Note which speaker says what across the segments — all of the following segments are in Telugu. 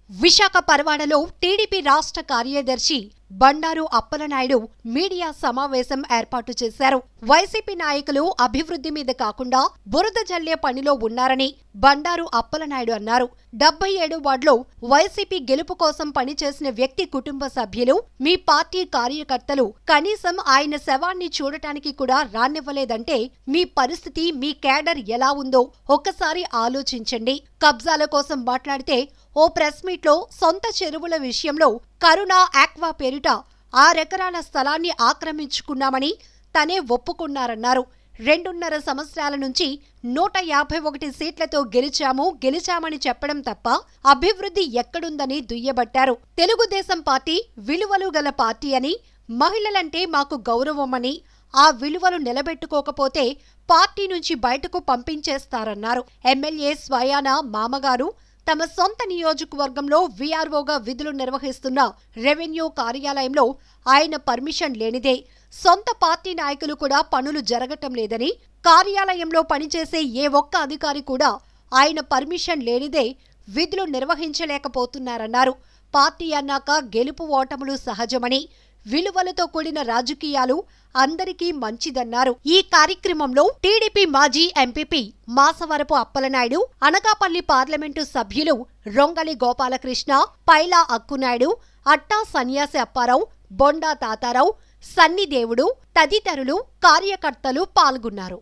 Speaker 1: విశాఖ పరవాడలో టీడీపీ రాష్ట్ర కార్యదర్శి బండారు అప్పలనాయుడు మీడియా సమావేశం ఏర్పాటు చేశారు వైసీపీ నాయకులు అభివృద్ధి మీద కాకుండా బురద జల్లే పనిలో ఉన్నారని బండారు అప్పలనాయుడు అన్నారు డెబ్బై ఏడు వార్డులో వైసీపీ గెలుపు కోసం పనిచేసిన వ్యక్తి కుటుంబ సభ్యులు మీ పార్టీ కార్యకర్తలు కనీసం ఆయన శవాన్ని చూడటానికి కూడా రానివ్వలేదంటే మీ పరిస్థితి మీ కేడర్ ఎలా ఉందో ఒక్కసారి ఆలోచించండి కబ్జాల కోసం మాట్లాడితే ఓ ప్రెస్ మీట్లో సొంత చెరువుల విషయంలో కరుణ ఆక్వా పేరిట ఆరెకరాల స్థలాన్ని ఆక్రమించుకున్నామని తనే ఒప్పుకున్నారన్నారు రెండున్నర సంవత్సరాల నుంచి నూట యాభై ఒకటి సీట్లతో గెలిచాము గెలిచామని చెప్పడం తప్ప అభివృద్ధి ఎక్కడుందని దుయ్యబట్టారు తెలుగుదేశం పార్టీ విలువలు గల పార్టీ అని మహిళలంటే మాకు గౌరవమని ఆ విలువలు నిలబెట్టుకోకపోతే పార్టీ నుంచి బయటకు పంపించేస్తారన్నారు ఎమ్మెల్యే స్వయాన మామగారు తమ సొంత నియోజకవర్గంలో వీఆర్ఓగా విధులు నిర్వహిస్తున్న రెవెన్యూ కార్యాలయంలో ఆయన పర్మిషన్ లేనిదే సొంత పార్టీ నాయకులు కూడా పనులు జరగటం లేదని కార్యాలయంలో పనిచేసే ఏ ఒక్క అధికారి కూడా ఆయన పర్మిషన్ లేనిదే విధులు నిర్వహించలేకపోతున్నారన్నారు పార్టీ అన్నాక గెలుపు ఓటములు సహజమని విలువలతో కూడిన రాజకీయాలు అందరికీ మంచిదన్నారు ఈ కార్యక్రమంలో టీడీపీ మాజీ ఎంపీపీ మాసవరపు అప్పలనాయుడు అనకాపల్లి పార్లమెంటు సభ్యులు రొంగలి గోపాలకృష్ణ పైలా అక్కునాయుడు అట్టా సన్యాసి అప్పారావు బొండా తాతారావు సన్నిదేవుడు తదితరులు కార్యకర్తలు పాల్గొన్నారు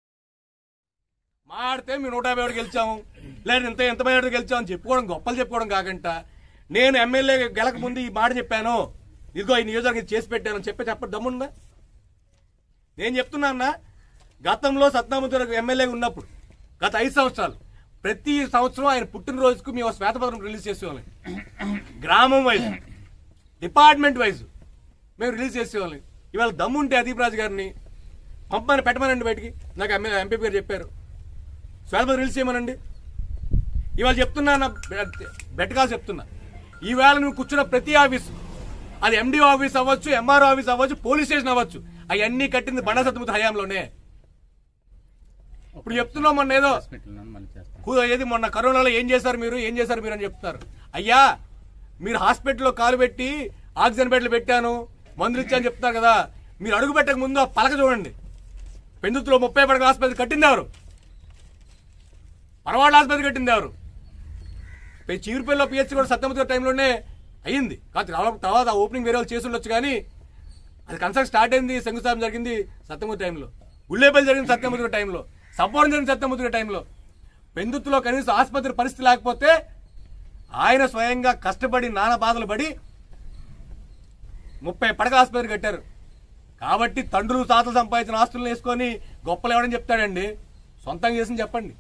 Speaker 2: మాడితే మేము నూట యాభై ఒకటి గెలిచాము లేదా ఇంత ఎంత మంది గెలిచాము అని చెప్పుకోవడం గొప్పలు చెప్పుకోవడం కాకంట నేను ఎమ్మెల్యే గెలక ముందు ఈ మాట చెప్పాను ఇదిగో ఈ నియోజకవర్గం చేసి పెట్టాను చెప్పే చెప్ప దమ్ముందా నేను చెప్తున్నా అన్న గతంలో సత్నాముద్ర ఎమ్మెల్యే ఉన్నప్పుడు గత ఐదు సంవత్సరాలు ప్రతి సంవత్సరం ఆయన పుట్టినరోజుకు మేము శ్వేతపత్రం రిలీజ్ చేసేవాళ్ళం గ్రామం వైజ్ డిపార్ట్మెంట్ వైజ్ మేము రిలీజ్ చేసేవాళ్ళం ఇవాళ దమ్ముంటే అదీప్ రాజు గారిని పంపమని పెట్టమనండి బయటికి నాకు ఎమ్మెల్యే ఎంపీ గారు చెప్పారు శ్వేతపత్రం రిలీజ్ చేయమనండి ఇవాళ చెప్తున్నా నా బెట్టగా చెప్తున్నా ఈవేళ నువ్వు కూర్చున్న ప్రతి ఆఫీస్ అది ఎండి ఆఫీస్ అవ్వచ్చు ఎంఆర్ఓ ఆఫీస్ అవ్వచ్చు పోలీస్ స్టేషన్ అవ్వచ్చు అవన్నీ కట్టింది బండా సత్యమూర్తి హయాంలోనే ఇప్పుడు చెప్తున్నాం మొన్న ఏదో కు- ఏది మొన్న కరోనాలో ఏం చేశారు మీరు ఏం చేశారు మీరు అని చెప్తారు అయ్యా మీరు హాస్పిటల్లో కాలు పెట్టి ఆక్సిజన్ బెడ్లు పెట్టాను మందులు ఇచ్చాను చెప్తారు కదా మీరు అడుగు పెట్టక ముందు ఆ పలక చూడండి పెందుతులో ముప్పై పడక ఆసుపత్రి కట్టింది ఎవరు పరవాళ్ళ ఆసుపత్రి కట్టింది ఎవరు పై- చీరుపల్లిలో పిహెచ్ కూడా సత్యమూర్తి గారి టైంలోనే అయ్యింది కాదు తర్వాత తర్వాత ఆ ఓపెనింగ్ వేరే వాళ్ళు చేసి ఉండొచ్చు కానీ అది కన్స్ట్రక్ట్ స్టార్ట్ అయింది శంకుస్థాపన జరిగింది సత్యమూర్తి టైంలో ఉల్లేపల్లి జరిగింది సత్యమూర్తి గారి టైంలో సబ్బోరం జరిగింది సత్యమూర్తి గారి టైంలో పెందుతులో కనీసం ఆసుపత్రి పరిస్థితి లేకపోతే ఆయన స్వయంగా కష్టపడి నానా బాధలు పడి ముప్పై పడక ఆసుపత్రి కట్టారు కాబట్టి తండ్రులు తాతలు సంపాదించిన ఆస్తులను వేసుకొని గొప్పలు ఎవడని చెప్తాడండి సొంతంగా చేసింది చెప్పండి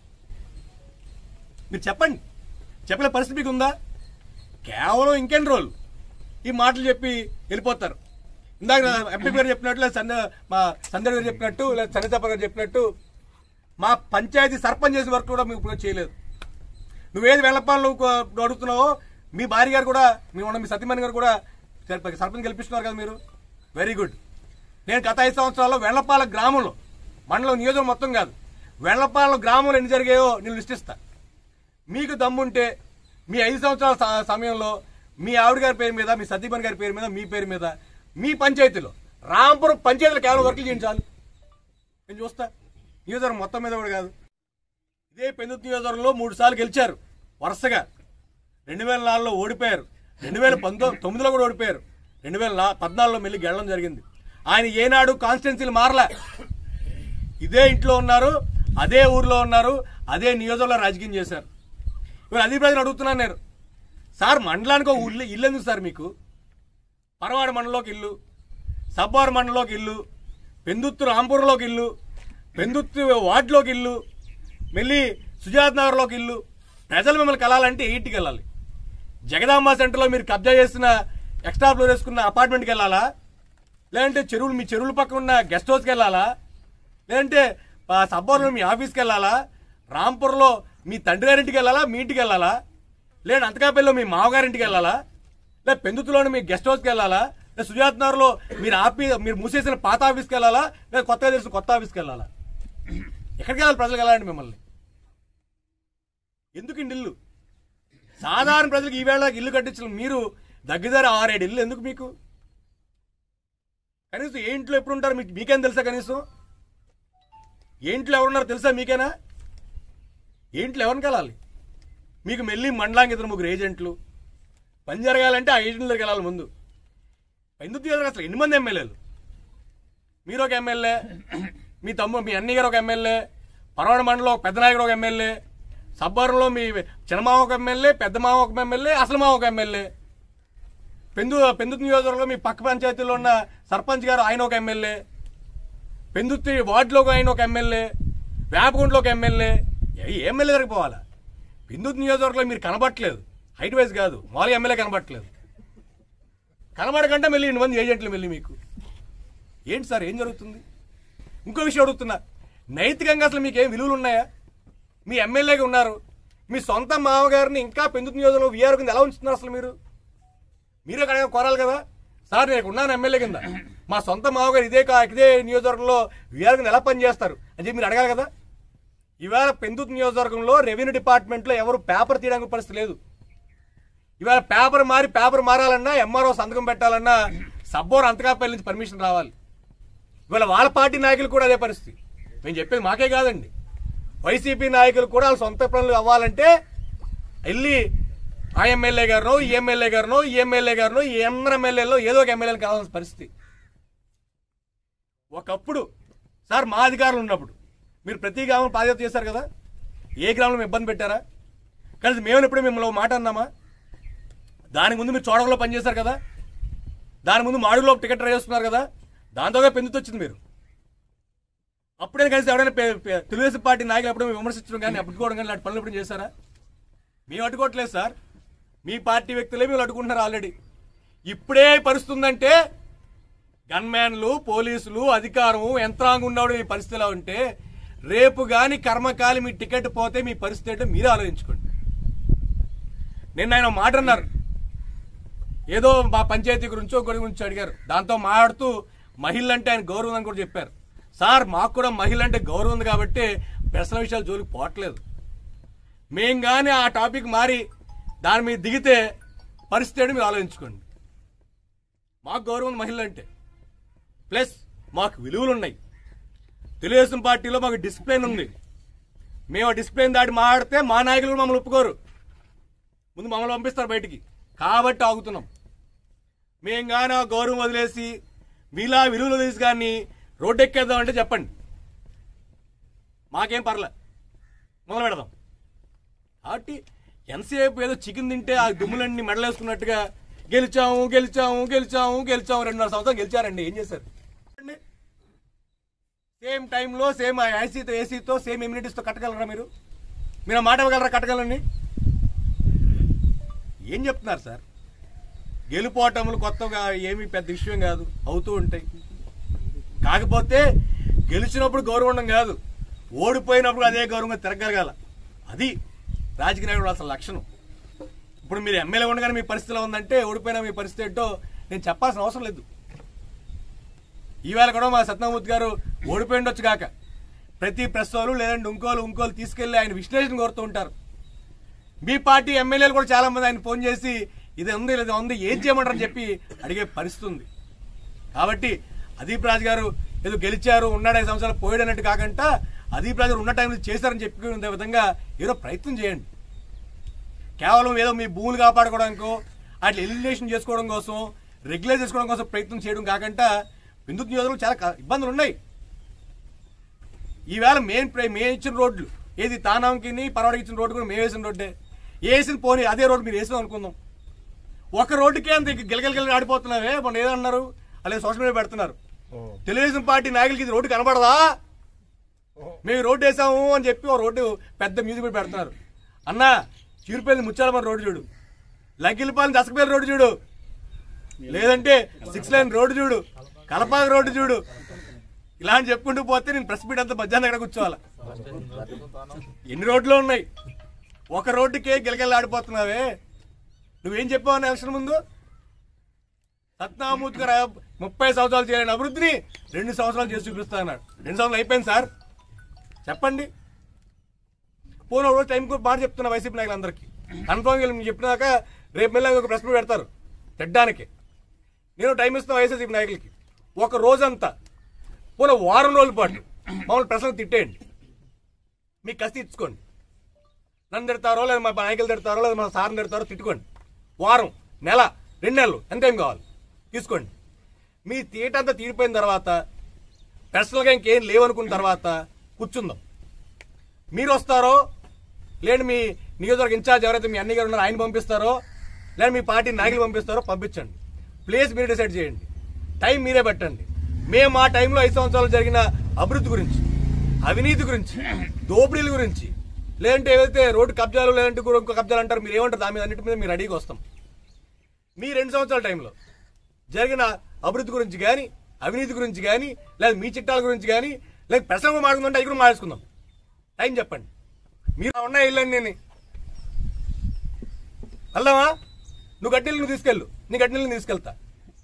Speaker 2: మీరు చెప్పండి చెప్పలే పరిస్థితి మీకు ఉందా కేవలం ఇంకెన్ని రోజులు ఈ మాటలు చెప్పి వెళ్ళిపోతారు ఇందాక ఎంపీ గారు చెప్పినట్టు లేదా సంద మా సందర్ గారు చెప్పినట్టు లేదా చంద్రచాప గారు చెప్పినట్టు మా పంచాయతీ సర్పంచ్ చేసే వర్క్ కూడా మీకు ఇప్పుడు చేయలేదు నువ్వేది వెళ్లపాలను అడుగుతున్నావో మీ భార్య గారు కూడా మీ ఉన్న మీ సత్యమణి గారు కూడా సర్ప- సర్పంచ్ గెలిపిస్తున్నారు కదా మీరు వెరీ గుడ్ నేను గత ఐదు సంవత్సరాల్లో వెళ్లపాల గ్రామంలో మండలం నియోజకవర్గం మొత్తం కాదు వెళ్లపాల గ్రామంలో ఎన్ని జరిగాయో నేను లిస్ట్ ఇస్తా మీకు దమ్ముంటే మీ ఐదు సంవత్సరాల స- సమయంలో మీ ఆవిడ గారి పేరు మీద మీ సతీమణి గారి పేరు మీద మీ పేరు మీద మీ పంచాయతీలో రాంపురం పంచాయతీలో కేవలం వర్కులు చేయండి చాలు నేను చూస్తా నియోజకవర్గం మొత్తం మీద కూడా కాదు ఇదే పెందుతు నియోజకవర్గంలో మూడు సార్లు గెలిచారు వరుసగా రెండు వేల నాలుగులో ఓడిపోయారు రెండు వేల పంతొమ్మిది తొమ్మిదిలో కూడా ఓడిపోయారు రెండు వేల నా- పద్నాలుగులో మళ్ళీ గెలడం జరిగింది ఆయన ఏనాడు కాన్స్టిట్యున్సీలు మారలే ఇదే ఇంట్లో ఉన్నారు అదే ఊర్లో ఉన్నారు అదే నియోజకవర్గంలో రాజకీయం చేశారు ఇప్పుడు అదే ప్రజలు అడుగుతున్నాను నేను సార్ మండలానికి ఒక ఇల్లు ఇల్లు ఎందుకు సార్ మీకు పరవాడ మండలంలోకి ఇల్లు సబ్బారు మండలంలోకి ఇల్లు పెందుత్తు రాంపూర్లోకి ఇల్లు పెందుత్తు వార్డులోకి ఇల్లు మళ్ళీ సుజాత్ నగర్లోకి ఇల్లు ప్రజలు మిమ్మల్ని కలాలంటే ఎయిట్కి వెళ్ళాలి జగదాంబ సెంటర్లో మీరు కబ్జా చేసిన ఎక్స్ట్రా ఫ్లోర్ వేసుకున్న అపార్ట్మెంట్కి వెళ్ళాలా లేదంటే చెరువులు మీ చెరువుల పక్కన ఉన్న గెస్ట్ హౌస్కి వెళ్ళాలా లేదంటే ఆ సబ్బోర్లో మీ ఆఫీస్కి వెళ్ళాలా రాంపూర్లో మీ తండ్రి గారింటికి వెళ్ళాలా మీ ఇంటికి వెళ్ళాలా లేదా అంతకాపల్లిలో మీ మామగారింటికి వెళ్ళాలా లేదా పెందుతులోని మీ గెస్ట్ హౌస్కి వెళ్ళాలా లేదా సుజాత్ నగర్లో మీరు ఆఫీ మీరు మూసేసిన పాత ఆఫీస్కి వెళ్ళాలా లేదా కొత్తగా తెలిసిన కొత్త ఆఫీస్కి వెళ్ళాలా ఎక్కడికి వెళ్ళాలి ప్రజలకు వెళ్ళాలండి మిమ్మల్ని ఎందుకు ఇండి ఇల్లు సాధారణ ప్రజలకు ఈవేళ ఇల్లు కట్టించిన మీరు దగ్గర ఆరేడు ఇల్లు ఎందుకు మీకు కనీసం ఏ ఇంట్లో ఎప్పుడు ఉంటారు మీకు మీకేం తెలుసా కనీసం ఏ ఇంట్లో ఎవరున్నారో తెలుసా మీకేనా ఏ ఇంట్లో ఎవరిని కలాలి మీకు మెల్లి మండలానికి ఇద్దరు ముగ్గురు ఏజెంట్లు పని జరగాలంటే ఆ ఏజెంట్ల దగ్గరికి వెళ్ళాలి ముందు ఎందుకు తీయాలి అసలు ఎన్ని మంది ఎమ్మెల్యేలు మీరు ఒక ఎమ్మెల్యే మీ తమ్ముడు మీ అన్నయ్య గారు ఒక ఎమ్మెల్యే పరవాడ మండలం ఒక పెద్ద నాయకుడు ఒక ఎమ్మెల్యే సబ్బవరంలో మీ చిన్నమావ ఒక ఎమ్మెల్యే పెద్ద మావ ఒక ఎమ్మెల్యే అసలు మావ ఒక ఎమ్మెల్యే పెందు పెందుతు నియోజకవర్గంలో మీ పక్క పంచాయతీలో ఉన్న సర్పంచ్ గారు ఆయన ఒక ఎమ్మెల్యే పెందుర్తి వార్డులో ఆయన ఒక ఎమ్మెల్యే వేపగుంట్లో ఒక ఎమ్మెల్యే ఏ ఎమ్మెల్యే దగ్గరికి పోవాలా పెందుతు నియోజకవర్గంలో మీరు కనబట్టలేదు హైట్ వైజ్ కాదు మామూలుగా ఎమ్మెల్యే కనబట్టలేదు కనబడకంటే మళ్ళీ ఇన్ని మంది ఏజెంట్లు మళ్ళీ మీకు ఏంటి సార్ ఏం జరుగుతుంది ఇంకో విషయం అడుగుతున్నా నైతికంగా అసలు మీకు ఏం విలువలు ఉన్నాయా మీ ఎమ్మెల్యేగా ఉన్నారు మీ సొంత మామగారిని ఇంకా పెందుతు నియోజకవర్గంలో వీఆర్ కింద ఎలా ఉంచుతున్నారు అసలు మీరు మీరే కనుక కోరాలి కదా సార్ నేను ఉన్నాను ఎమ్మెల్యే కింద మా సొంత మామగారు ఇదే కా ఇదే నియోజకవర్గంలో వీఆర్ కింద ఎలా పనిచేస్తారు అని చెప్పి మీరు అడగాలి కదా ఇవాళ పెందుతు నియోజకవర్గంలో రెవెన్యూ డిపార్ట్మెంట్లో ఎవరు పేపర్ తీయడానికి పరిస్థితి లేదు ఇవాళ పేపర్ మారి పేపర్ మారాలన్నా ఎంఆర్ఓ సంతకం పెట్టాలన్నా సబ్బోర్ అంతకాపల్లి నుంచి పర్మిషన్ రావాలి ఇవాళ వాళ్ళ పార్టీ నాయకులు కూడా అదే పరిస్థితి మేము చెప్పేది మాకే కాదండి వైసీపీ నాయకులు కూడా వాళ్ళ సొంత పనులు అవ్వాలంటే వెళ్ళి ఆ ఎమ్మెల్యే గారినో ఈ ఎమ్మెల్యే గారినో ఈ ఎమ్మెల్యే గారినో ఈ ఎందరు ఎమ్మెల్యేలో ఏదో ఒక ఎమ్మెల్యేలు కావాల్సిన పరిస్థితి ఒకప్పుడు సార్ మా అధికారులు ఉన్నప్పుడు మీరు ప్రతి గ్రామం బాధ్యత చేశారు కదా ఏ గ్రామంలో ఇబ్బంది పెట్టారా కానీ మేము ఎప్పుడు మిమ్మల్ని ఒక మాట అన్నామా దానికి ముందు మీరు చోడవలో పనిచేశారు కదా దాని ముందు మాడుగులో టికెట్ ట్రై చేస్తున్నారు కదా దాంతోగా పెందుతూ వచ్చింది మీరు అప్పుడే కలిసి ఎవరైనా పే- పే- తెలుగుదేశం పార్టీ నాయకులు ఎప్పుడు విమర్శించడం కానీ అడ్డుకోవడం కానీ ఇలాంటి పనులు ఎప్పుడు చేశారా మేము అడ్డుకోవట్లేదు సార్ మీ పార్టీ వ్యక్తులే మీరు అడ్డుకుంటున్నారు ఆల్రెడీ ఇప్పుడే పరుస్తుందంటే గన్మ్యాన్లు పోలీసులు అధికారము యంత్రాంగం ఉన్నవాడు మీ పరిస్థితి ఎలా ఉంటే రేపు గాని కర్మకాలి మీ టికెట్ పోతే మీ పరిస్థితి ఏంటో మీరే ఆలోచించుకోండి నిన్న ఆయన ఒక మాట అన్నారు ఏదో మా పంచాయతీ గురించో ఒకటి గురించి అడిగారు దాంతో మాట్లాడుతూ మహిళ అంటే ఆయన గౌరవం అని కూడా చెప్పారు సార్ మాకు కూడా మహిళ అంటే గౌరవం ఉంది కాబట్టి పర్సనల్ విషయాలు జోలికి పోవట్లేదు మేం కానీ ఆ టాపిక్ మారి దాని మీద దిగితే పరిస్థితి ఏంటో మీరు ఆలోచించుకోండి మాకు గౌరవం ఉంది మహిళ అంటే ప్లస్ మాకు విలువలు ఉన్నాయి తెలుగుదేశం పార్టీలో మాకు డిసిప్లిన్ ఉంది మేము ఆ డిసిప్లిన్ దాటి మాడితే మా నాయకులు మమ్మల్ని ఒప్పుకోరు ముందు మమ్మల్ని పంపిస్తారు బయటికి కాబట్టి ఆగుతున్నాం మేం కానీ ఆ గౌరవం వదిలేసి మీలా విలువలు తీసి కానీ రోడ్డు ఎక్కేద్దాం అంటే చెప్పండి మాకేం పర్లే మొదలు పెడదాం కాబట్టి ఎంతసేపు ఏదో చికెన్ తింటే ఆ దుమ్ములన్నీ మెడలేసుకున్నట్టుగా గెలిచాము గెలిచాము గెలిచాము గెలిచాము రెండున్నర సంవత్సరం గెలిచారండి ఏం చేశారు సేమ్ టైంలో సేమ్ ఐసీతో ఏసీతో సేమ్ ఇమ్యూనిటీస్తో కట్టగలరా మీరు మీరు ఆ మాట ఇవ్వగలరా కట్టగలరండి ఏం చెప్తున్నారు సార్ గెలుపోవటములు కొత్తగా ఏమీ పెద్ద విషయం కాదు అవుతూ ఉంటాయి కాకపోతే గెలిచినప్పుడు గౌరవం ఉండడం కాదు ఓడిపోయినప్పుడు అదే గౌరవంగా తిరగలగాల అది రాజకీయ నాయకుడు అసలు లక్షణం ఇప్పుడు మీరు ఎమ్మెల్యే ఉండగానే మీ పరిస్థితిలో ఉందంటే ఓడిపోయినా మీ పరిస్థితి ఏంటో నేను చెప్పాల్సిన అవసరం లేదు ఈవేళ కూడా మా సత్యనామూర్తి గారు ఓడిపోయి ఉండొచ్చు కాక ప్రతి ప్రెస్ వాళ్ళు లేదంటే ఇంకోలు ఇంకోలు తీసుకెళ్లి ఆయన విశ్లేషణ కోరుతూ ఉంటారు మీ పార్టీ ఎమ్మెల్యేలు కూడా చాలా మంది ఆయన ఫోన్ చేసి ఇది ఉంది ఇది ఉంది ఏం చేయమంటారని చెప్పి అడిగే పరిస్థితి ఉంది కాబట్టి అదీప్ రాజు గారు ఏదో గెలిచారు ఉన్నాడు ఐదు సంవత్సరాలు పోయాడు అన్నట్టు కాకుండా అదీప్ రాజు గారు ఉన్న టైంలో చేశారని చెప్పుకునే విధంగా ఏదో ప్రయత్నం చేయండి కేవలం ఏదో మీ భూములు కాపాడుకోవడానికో అట్లా ఎలిమినేషన్ చేసుకోవడం కోసం రెగ్యులర్ చేసుకోవడం కోసం ప్రయత్నం చేయడం కాకుండా విద్యుత్ నియోజకవర్గంలో చాలా క- ఇబ్బందులు ఉన్నాయి ఈవేళ మెయిన్ ప్ర- మేము ఇచ్చిన రోడ్లు ఏది తానాంకి పరవాడికి ఇచ్చిన రోడ్డు కూడా మేము వేసిన రోడ్డే వేసిన పోనీ అదే రోడ్డు మీరు వేసాం అనుకుందాం ఒక రోడ్డుకే అంత గిలగిలగిల ఆడిపోతున్నావే మొన్న ఏదన్నారు అలాగే సోషల్ మీడియా పెడుతున్నారు తెలుగుదేశం పార్టీ నాయకులకి ఇది రోడ్డు కనబడదా మేము ఈ రోడ్డు వేసాము అని చెప్పి ఒక రోడ్డు పెద్ద మ్యూజిక్ పెట్టి పెడుతున్నారు అన్నా చీరుపల్లి ముచ్చాలమని రోడ్డు చూడు లగ్గిలపాలెం దసకపల్లి రోడ్డు చూడు లేదంటే సిక్స్ లైన్ రోడ్డు చూడు కలపాక రోడ్డు చూడు ఇలా అని చెప్పుకుంటూ పోతే నేను ప్రెస్ మీట్ అంతా మధ్యాహ్నం ఎక్కడ కూర్చోవాలి ఎన్ని రోడ్లు ఉన్నాయి ఒక రోడ్డుకే గిలగిల్లాడిపోతున్నావే నువ్వేం చెప్పావు అన్న ఎలక్షన్ ముందు సత్నామూర్తి గారు ముప్పై సంవత్సరాలు చేయలేని అభివృద్ధిని రెండు సంవత్సరాలు చేసి చూపిస్తా అన్నాడు రెండు సంవత్సరాలు అయిపోయింది సార్ చెప్పండి పోనీ ఒక రోజు టైం కూడా మాట చెప్తున్నా వైసీపీ నాయకులందరికీ కన్ఫర్మ్ మీకు చెప్పినాక రేపు మళ్ళీ ఒక ప్రశ్న పెడతారు తిట్టడానికి నేను టైం ఇస్తాను వైఎస్ఆర్సీపీ నాయకులకి ఒక రోజంతా పోనీ వారం రోజుల పాటు మమ్మల్ని ప్రశ్నలు తిట్టేయండి మీకు కసి ఇచ్చుకోండి నన్ను తిడతారో లేదా మా నాయకులు తిడతారో లేదా మా సార్ని తిడతారో తిట్టుకోండి వారం నెల రెండు నెలలు ఎంత ఏం కావాలి తీసుకోండి మీ తీట అంతా తీరిపోయిన తర్వాత పర్సనల్గా ఇంకేం లేవనుకున్న తర్వాత కూర్చుందాం మీరు వస్తారో లేదంటే మీ నియోజకవర్గ ఇన్ఛార్జ్ ఎవరైతే మీ అన్ని గారు ఉన్నారో ఆయన పంపిస్తారో లేదా మీ పార్టీ నాయకులు పంపిస్తారో పంపించండి ప్లేస్ మీరు డిసైడ్ చేయండి టైం మీరే పెట్టండి మేము మా టైంలో ఐదు సంవత్సరాలు జరిగిన అభివృద్ధి గురించి అవినీతి గురించి దోపిడీల గురించి లేదంటే ఏదైతే రోడ్డు కబ్జాలు లేదంటే ఇంకో కబ్జాలు అంటారు మీరు ఏమంటారు దాని మీద అన్నిటి మీద మీరు రెడీగా వస్తాం మీ రెండు సంవత్సరాల టైంలో జరిగిన అభివృద్ధి గురించి కానీ అవినీతి గురించి కానీ లేదా మీ చిట్టాల గురించి కానీ లేదా ప్రసంగం మాడుకుందంటే అవి కూడా మాట్లాడుకుందాం టైం చెప్పండి మీరు ఉన్న ఇల్లండి నేను వెళ్దామా నువ్వు గడ్డిల్ని నువ్వు తీసుకెళ్ళు నీ గడ్డిల్ని తీసుకెళ్తా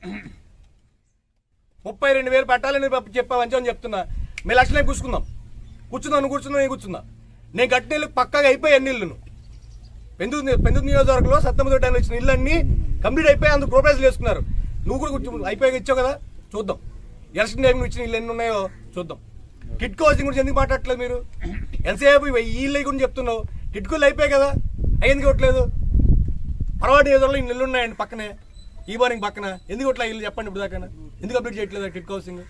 Speaker 2: ముప్పై రెండు వేలు పెట్టాలని చెప్పావని అని చెప్తున్నా మీ లక్షలే కూర్చుకుందాం కూర్చుందాం నువ్వు కూర్చుందాం నేను కూర్చుందా నేను కట్టిన ఇల్లు పక్కగా అయిపోయి అన్ని ఇల్లు పెందు పెందు నియోజకవర్గంలో సత్తమతో టైంలో ఇచ్చిన ఇల్లు అన్ని కంప్లీట్ అయిపోయి అందుకు ప్రోగ్రెస్ వేసుకున్నారు నువ్వు కూడా కూర్చో అయిపోయి ఇచ్చావు కదా చూద్దాం ఎలక్షన్ టైం ఇచ్చిన ఇల్లు ఎన్ని ఉన్నాయో చూద్దాం కిట్కో హౌసింగ్ గురించి ఎందుకు మాట్లాడట్లేదు మీరు ఎంతసేపు ఈ ఇల్లు గురించి చెప్తున్నావు కిట్కోలు అయిపోయాయి కదా అవి ఎందుకు ఇవ్వట్లేదు పర్వాటి నియోజకవర్గంలో ఇన్ని ఇల్లు ఉన్నాయండి పక్కనే ఈ బారింగ్ పక్కన ఎందుకు ఇట్లా ఇల్లు చెప్పండి ఇప్పుడు దాకా ఎందుకు అప్డేట్ చేయట్లేదు కిట్కో హౌసింగ్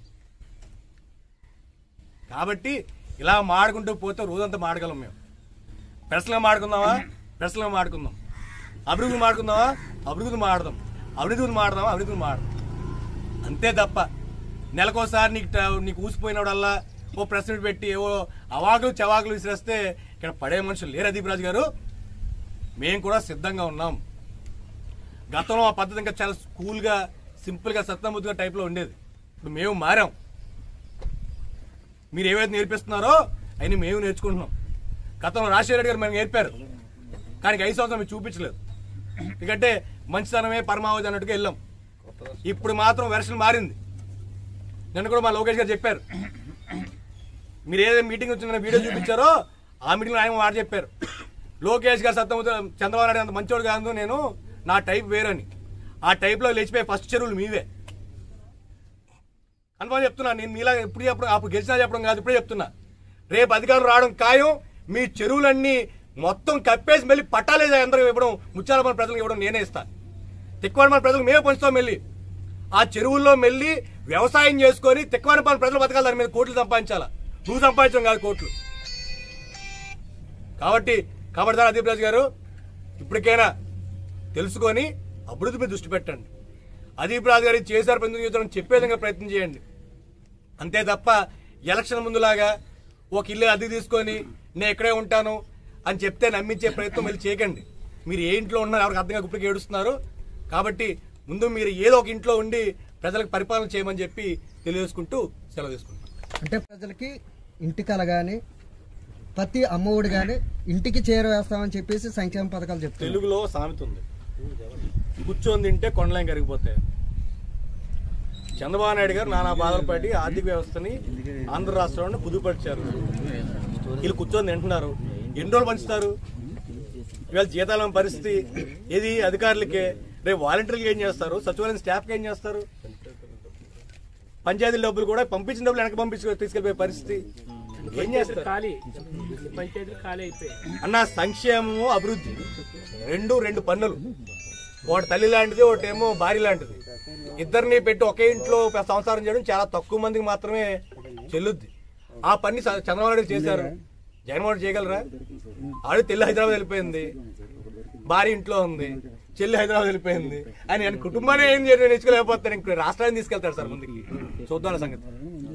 Speaker 2: కాబట్టి ఇలా మాడుకుంటూ పోతే రోజంతా మాడగలం మేము పెర్సనల్గా మాడుకుందామా పెర్సనల్గా మాడుకుందాం అభివృద్ధి మాడుకుందామా అభివృద్ధి మాడదాం అభివృద్ధి మాడదామా అభివృద్ధి మాడదాం అంతే తప్ప నెలకోసారి నీకు ట- నీకు ఊసిపోయినప్పుడల్లా ఓ ప్రెస్ మీట్ పెట్టి ఏవో అవాకులు చవాకులు విసిరేస్తే ఇక్కడ పడే మనుషులు లేరు అదీప్ రాజు గారు మేము కూడా సిద్ధంగా ఉన్నాం గతంలో ఆ పద్ధతి ఇంకా చాలా కూల్గా సింపుల్గా సత్తముద్దుగా టైప్లో ఉండేది ఇప్పుడు మేము మారాం మీరు ఏవైతే నేర్పిస్తున్నారో అయినా మేము నేర్చుకుంటున్నాం గతంలో రాజశేఖర రెడ్డి గారు మేము నేర్పారు కానీ ఐదు సంవత్సరం మీరు చూపించలేదు ఎందుకంటే మంచితనమే పరమావధి అన్నట్టుగా వెళ్ళాం ఇప్పుడు మాత్రం వెర్షన్ మారింది నిన్న కూడా మా లోకేష్ గారు చెప్పారు మీరు ఏదైతే మీటింగ్ వచ్చిందని వీడియో చూపించారో ఆ మీటింగ్లో ఆయన మాట చెప్పారు లోకేష్ గారు సత్తం చంద్రబాబు నాయుడు అంత మంచోడు కాదు నేను నా టైప్ వేరని ఆ టైప్లో లేచిపోయి ఫస్ట్ చెరువులు మీవే కన్ఫర్మ్ చెప్తున్నా నేను మీలా ఎప్పుడు చెప్పడం అప్పుడు గెలిచినా చెప్పడం కాదు ఇప్పుడే చెప్తున్నా రేపు అధికారం రావడం ఖాయం మీ చెరువులన్నీ మొత్తం కప్పేసి మళ్ళీ పట్టాలేదా అందరూ ఇవ్వడం ముత్యాల మన ప్రజలకు ఇవ్వడం నేనే ఇస్తా తిక్కువాడ మన ప్రజలకు మేమే పంచుతాం మళ్ళీ ఆ చెరువుల్లో మళ్ళీ వ్యవసాయం చేసుకొని తిక్కువాడ ప్రజలు బతకాలి దాని మీద కోట్లు సంపాదించాలా నువ్వు సంపాదించడం కాదు కోట్లు కాబట్టి కాబట్టి అదీప్ రాజు గారు ఇప్పటికైనా తెలుసుకొని అభివృద్ధి మీద దృష్టి పెట్టండి అదీప్ రాజు గారు ఇది చేశారు పెందుకు చేశారని చెప్పే విధంగా ప్రయత్నం చేయండి అంతే తప్ప ఎలక్షన్ ముందులాగా ఒక ఇల్లు అద్దె తీసుకొని నేను ఇక్కడే ఉంటాను అని చెప్తే నమ్మించే ప్రయత్నం మళ్ళీ చేయకండి మీరు ఏ ఇంట్లో ఉన్నారు ఎవరికి అర్థంగా గుప్పటికి ఏడుస్తున్నారు కాబట్టి ముందు మీరు ఏదో ఒక ఇంట్లో ఉండి ప్రజలకు పరిపాలన చేయమని చెప్పి తెలియజేసుకుంటూ సెలవు తీసుకుంటాం
Speaker 3: అంటే ప్రజలకి ఇంటి కల కానీ ప్రతి అమ్మఒడి కానీ ఇంటికి చేరవేస్తామని చెప్పేసి సంక్షేమ పథకాలు చెప్తారు
Speaker 2: తెలుగులో సామెత ఉంది కూర్చొని తింటే కొండలేం కరిగిపోతాయి చంద్రబాబు నాయుడు గారు నానా బాధలు పడి ఆర్థిక వ్యవస్థని ఆంధ్ర రాష్ట్రంలో కుదుపరిచారు వీళ్ళు కూర్చొని తింటున్నారు ఎన్ని రోజులు పంచుతారు ఇవాళ జీతాల పరిస్థితి ఏది అధికారులకే రేపు వాలంటీర్లకి ఏం చేస్తారు సచివాలయం స్టాఫ్కి ఏం చేస్తారు పంచాయతీ డబ్బులు కూడా పంపించిన డబ్బులు వెనక పంపించి తీసుకెళ్ళిపోయే పరిస్థితి ఏం చేస్తారు
Speaker 4: ఖాళీ పంచాయతీలు ఖాళీ అయిపోయాయి
Speaker 2: అన్న సంక్షేమము అభివృద్ధి రెండు రెండు పన్నులు ఒకటి తల్లి లాంటిది ఒకటేమో భార్య లాంటిది ఇద్దరిని పెట్టి ఒకే ఇంట్లో పె- సంసారం చేయడం చాలా తక్కువ మందికి మాత్రమే చెల్లుద్ది ఆ పని స- చంద్రబాబు నాయుడు చేశారు జగన్మోహన్ రెడ్డి చేయగలరా ఆడు తెల్లి హైదరాబాద్ వెళ్ళిపోయింది భార్య ఇంట్లో ఉంది చెల్లి హైదరాబాద్ వెళ్ళిపోయింది ఆయన ఆయన కుటుంబాన్ని ఏం చేయడం నేర్చుకోలేకపోతారు ఇంక రాష్ట్రాన్ని తీసుకెళ్తాడు సార్ ముందుకి చూద్దాం ఆ సంగతి